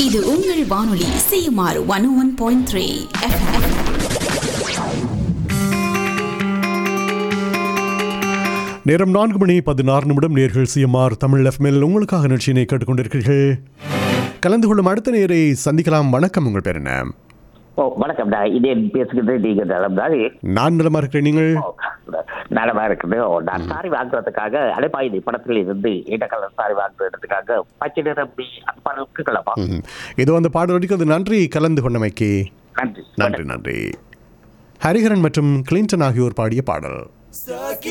இது உங்கள் வானொலி CMR one one point three நேரம் நான்கு மணி பதினாறு நிமிடம் நேர்கள் சிஎம்ஆர் தமிழ் எஃப்எம்எல் உங்களுக்காக நிகழ்ச்சியினை கேட்டுக்கொண்டிருக்கிறீர்கள் கலந்து கொள்ளும் அடுத்த நேரை சந்திக்கலாம் வணக்கம் உங்கள் பேர் என்ன ஓ வணக்கம்டா இதே பேசுகிறது நீங்க நலம்தான் நான் நலமா இருக்கிறேன் நீங்கள் நலமா இருக்குது ஓ, நான் சாரி வாங்குறதுக்காக அலைபாயுதி படத்தில் இருந்து இடக்கலர் சாரி வாங்குறதுக்காக பச்சை நிரம்பி அந்த பாடலுக்கு கிளம்பா ம். இதோ அந்த பாடல் அடிக்கிறது நன்றி கலந்து கொண்டமைக்கு நன்றி நன்றி நன்றி ஹரிஹரன் மற்றும் கிளின்டன் ஆகியோர் பாடிய பாடல் Stuck